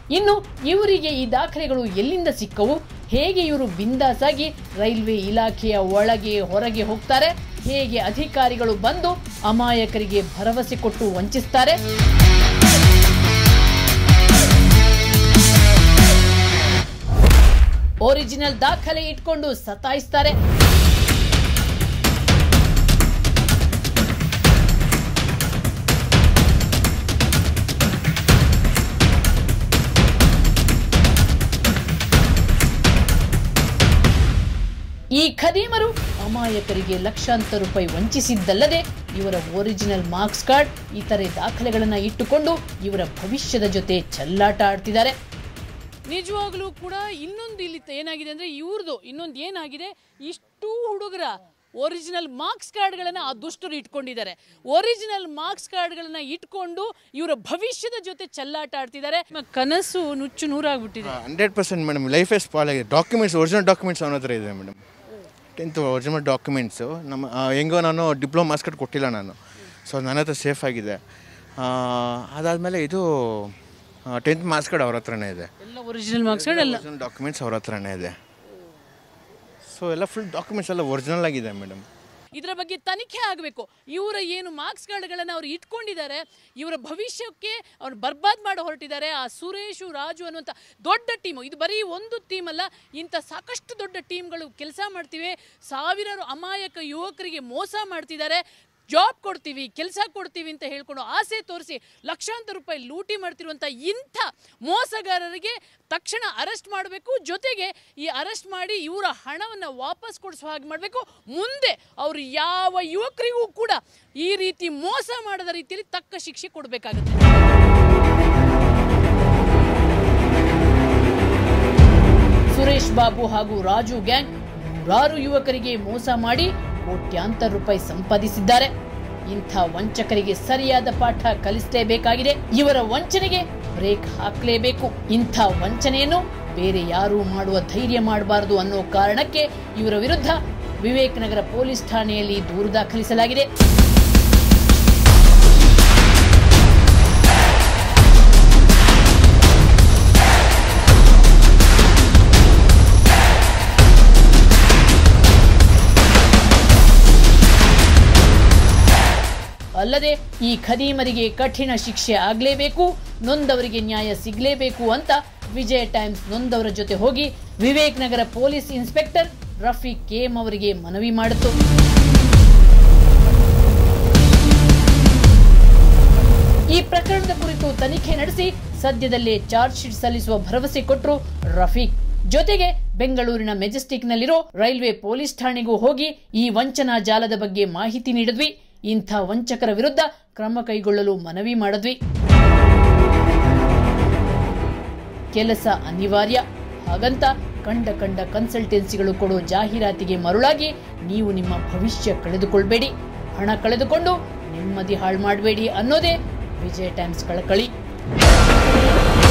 ಇನ್ನು ಇವರಿಗೆ ಈ ದಾಖಲೆಗಳು ಎಲ್ಲಿಂದ ಸಿಕ್ಕವು ಹೇಗೆ ಇವರು ಬಿಂದಾಸಾಗಿ ರೈಲ್ವೆ ಇಲಾಖೆಯ ಒಳಗೆ ಹೊರಗೆ ಹೋಗ್ತಾರೆ ಹೇಗೆ ಅಧಿಕಾರಿಗಳು ಬಂದು ಅಮಾಯಕರಿಗೆ ಭರವಸೆ ಕೊಟ್ಟು ವಂಚಿಸ್ತಾರೆ ಒರಿಜಿನಲ್ ದಾಖಲೆ ಇಟ್ಕೊಂಡು ಸತಾಯಿಸ್ತಾರೆ ಈ ಖದೀಮರು ಅಮಾಯಕರಿಗೆ ಲಕ್ಷಾಂತರ ರೂಪಾಯಿ ವಂಚಿಸಿದ್ದಲ್ಲದೆ ಇವರ ಒರಿಜಿನಲ್ ಮಾರ್ಕ್ಸ್ ಕಾರ್ಡ್ ಇತರೆ ದಾಖಲೆಗಳನ್ನು ಇಟ್ಟುಕೊಂಡು ಇವರ ಭವಿಷ್ಯದ ಜೊತೆ ಚೆಲ್ಲಾಟ ಆಡ್ತಿದ್ದಾರೆ ನಿಜವಾಗ್ಲೂ ಕೂಡ ಇನ್ನೊಂದು ಇಲ್ಲಿ ಏನಾಗಿದೆ ಅಂದ್ರೆ ಇವ್ರದ್ದು ಇನ್ನೊಂದು ಏನಾಗಿದೆ ಇಷ್ಟು ಹುಡುಗರ ಒರಿಜಿನಲ್ ಮಾರ್ಕ್ಸ್ ಕಾರ್ಡ್ಗಳನ್ನ ಆ ದುಷ್ಟರು ಇಟ್ಕೊಂಡಿದ್ದಾರೆ ಒರಿಜಿನಲ್ ಮಾರ್ಕ್ಸ್ ಕಾರ್ಡ್ಗಳನ್ನ ಇಟ್ಕೊಂಡು ಇವರ ಭವಿಷ್ಯದ ಜೊತೆ ಚೆಲ್ಲಾಟ ಆಡ್ತಿದ್ದಾರೆ ಮ- ಕನಸು ನುಚ್ಚು ನೂರಾಗ್ಬಿಟ್ಟಿದೆ ಹಂಡ್ರೆಡ್ ಪರ್ಸೆಂಟ್ ಮೇಡಮ್ ಲೈಫೇ ಸ್ಪಾಲ್ ಆಗಿದೆ ಡಾಕ್ಯುಮೆಂಟ್ಸ್ ಒರಿಜಿನಲ್ ಡಾಕ್ಯುಮೆಂಟ್ಸ್ ಅವನ ಹತ್ರ ಇದೆ ಮೇಡಮ್ ಟೆಂತ್ ಒರಿಜಿನಲ್ ಡಾಕ್ಯುಮೆಂಟ್ಸು ನಮ್ಮ ಆ, ಹೆಂಗೋ ನಾನು ಡಿಪ್ಲೊಮಾ ಮಾರ್ಕ್ಸ್ ಕಾರ್ಡ್ ಕೊಟ್ಟಿಲ್ಲ ನಾನು ಸೊ ನನ್ನ ಹತ್ರ ಸೇಫ್ ಆಗಿದೆ ಅದಾದಮೇಲೆ ಇದು ಟೆಂತ್ ಮಾರ್ಕ್ಸ್ ಕಾರ್ಡ್ ಅವ್ರ ಹತ್ರನೇ ಇದೆ ಎಲ್ಲ ಒರಿಜಿನಲ್ ಮಾರ್ಕ್ಸ್ ಕಾರ್ಡ್ ಎಲ್ಲ ಒರಿಜಿನಲ್ ಡಾಕ್ಯುಮೆಂಟ್ಸ್ ಅವ್ರ ಹತ್ರನೇ ಇದೆ ಸೊ ಎಲ್ಲ ಫುಲ್ ಡಾಕ್ಯುಮೆಂಟ್ಸ್ ಎಲ್ಲ ಒರಿಜಿನಲ್ ಆಗಿದೆ ಮೇಡಮ್ ಇದರ ಬಗ್ಗೆ ತನಿಖೆ ಆಗಬೇಕು ಇವರ ಏನು ಮಾರ್ಕ್ಸ್ ಕಾರ್ಡ್ಗಳನ್ನು ಅವ್ರು ಇಟ್ಕೊಂಡಿದ್ದಾರೆ ಇವರ ಭವಿಷ್ಯಕ್ಕೆ ಅವ್ರು ಬರ್ಬಾದ್ ಮಾಡಿ ಹೊರಟಿದ್ದಾರೆ ಆ ಸುರೇಶು ರಾಜು ಅನ್ನುವಂಥ ದೊಡ್ಡ ಟೀಮು ಇದು ಬರೀ ಒಂದು ಟೀಮ್ ಅಲ್ಲ ಇಂಥ ಸಾಕಷ್ಟು ದೊಡ್ಡ ಟೀಮ್ಗಳು ಕೆಲಸ ಮಾಡ್ತಿವೆ ಸಾವಿರಾರು ಅಮಾಯಕ ಯುವಕರಿಗೆ ಮೋಸ ಮಾಡ್ತಿದ್ದಾರೆ ಜಾಬ್ ಕೊಡ್ತೀವಿ ಕೆಲಸ ಕೊಡ್ತೀವಿ ಅಂತ ಹೇಳ್ಕೊಂಡು ಆಸೆ ತೋರಿಸಿ ಲಕ್ಷಾಂತರ ರೂಪಾಯಿ ಲೂಟಿ ಮಾಡ್ತಿರುವಂಥ ಇಂಥ ಮೋಸಗಾರರಿಗೆ ತಕ್ಷಣ ಅರೆಸ್ಟ್ ಮಾಡಬೇಕು ಜೊತೆಗೆ ಈ ಅರೆಸ್ಟ್ ಮಾಡಿ ಇವರ ಹಣವನ್ನು ವಾಪಸ್ ಕೊಡಿಸುವ ಹಾಗೆ ಮಾಡಬೇಕು ಮುಂದೆ ಅವರು ಯಾವ ಯುವಕರಿಗೂ ಕೂಡ ಈ ರೀತಿ ಮೋಸ ಮಾಡದ ರೀತಿಯಲ್ಲಿ ತಕ್ಕ ಶಿಕ್ಷೆ ಕೊಡಬೇಕಾಗುತ್ತೆ ಸುರೇಶ್ ಬಾಬು ಹಾಗೂ ರಾಜು ಗ್ಯಾಂಗ್ ನೂರಾರು ಯುವಕರಿಗೆ ಮೋಸ ಮಾಡಿ ಕೋಟ್ಯಾಂತರ ರೂಪಾಯಿ ಸಂಪಾದಿಸಿದ್ದಾರೆ ಇಂಥ ವಂಚಕರಿಗೆ ಸರಿಯಾದ ಪಾಠ ಕಲಿಸಲೇಬೇಕಾಗಿದೆ ಇವರ ವಂಚನೆಗೆ ಬ್ರೇಕ್ ಹಾಕಲೇಬೇಕು ಇಂಥ ವಂಚನೆಯನ್ನು ಬೇರೆ ಯಾರೂ ಮಾಡುವ ಧೈರ್ಯ ಮಾಡಬಾರದು ಅನ್ನೋ ಕಾರಣಕ್ಕೆ ಇವರ ವಿರುದ್ಧ ವಿವೇಕ್ ನಗರ ಪೊಲೀಸ್ ಠಾಣೆಯಲ್ಲಿ ದೂರು ದಾಖಲಿಸಲಾಗಿದೆ ಅಲ್ಲದೆ ಈ ಖದೀಮರಿಗೆ ಕಠಿಣ ಶಿಕ್ಷೆ ಆಗಲೇಬೇಕು ನೊಂದವರಿಗೆ ನ್ಯಾಯ ಸಿಗಲೇಬೇಕು ಅಂತ ವಿಜಯ ಟೈಮ್ಸ್ ನೊಂದವರ ಜೊತೆ ಹೋಗಿ ವಿವೇಕ್ ನಗರ ಪೊಲೀಸ್ ಇನ್ಸ್ಪೆಕ್ಟರ್ ರಫೀಕ್ ಕೇಮ್ ಅವರಿಗೆ ಮನವಿ ಮಾಡಿತು ಈ ಪ್ರಕರಣದ ಕುರಿತು ತನಿಖೆ ನಡೆಸಿ ಸದ್ಯದಲ್ಲೇ ಚಾರ್ಜ್ ಶೀಟ್ ಸಲ್ಲಿಸುವ ಭರವಸೆ ಕೊಟ್ಟರು ರಫೀಕ್ ಜೊತೆಗೆ ಬೆಂಗಳೂರಿನ ಮೆಜೆಸ್ಟಿಕ್ನಲ್ಲಿರೋ ರೈಲ್ವೆ ಪೊಲೀಸ್ ಠಾಣೆಗೂ ಹೋಗಿ ಈ ವಂಚನಾ ಜಾಲದ ಬಗ್ಗೆ ಮಾಹಿತಿ ನೀಡಿದ್ವಿ ಇಂಥ ವಂಚಕರ ವಿರುದ್ಧ ಕ್ರಮ ಕೈಗೊಳ್ಳಲು ಮನವಿ ಮಾಡಿದ್ವಿ ಕೆಲಸ ಅನಿವಾರ್ಯ ಹಾಗಂತ ಕಂಡ ಕಂಡ ಕನ್ಸಲ್ಟೆನ್ಸಿಗಳು ಕೊಡೋ ಜಾಹೀರಾತಿಗೆ ಮರುಳಾಗಿ ನೀವು ನಿಮ್ಮ ಭವಿಷ್ಯ ಕಳೆದುಕೊಳ್ಬೇಡಿ ಹಣ ಕಳೆದುಕೊಂಡು ನೆಮ್ಮದಿ ಹಾಳು ಮಾಡಬೇಡಿ ಅನ್ನೋದೇ ವಿಜಯ ಟೈಮ್ಸ್ ಕಳಕಳಿ